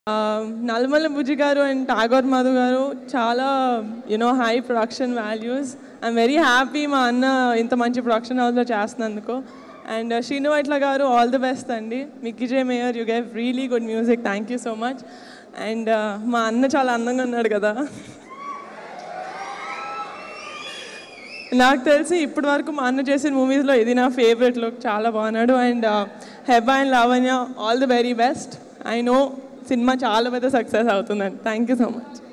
నల్మల బుజ్జి గారు అండ్ టాగోర్ మధు గారు చాలా you know high production values I'm very happy మా అన్న ఇంత మంచి ప్రొడక్షన్ హౌస్లో చేస్తున్నందుకు అండ్ శ్రీను వైట్ల గారు ఆల్ ది బెస్ట్ అండి Mickey J Meyer you gave really good music thank you so much and మా అన్న చాలా అందంగా ఉన్నాడు కదా నాకు తెలిసి ఇప్పటి వరకు మా అన్న చేసిన మూవీస్లో ఇది నా ఫేవరెట్ లుక్ చాలా బాగున్నాడు and Heba and Lavanya all the very best I know సినిమా చాలా పెద్ద సక్సెస్ అవుతుందండి థ్యాంక్ యూ సో మచ్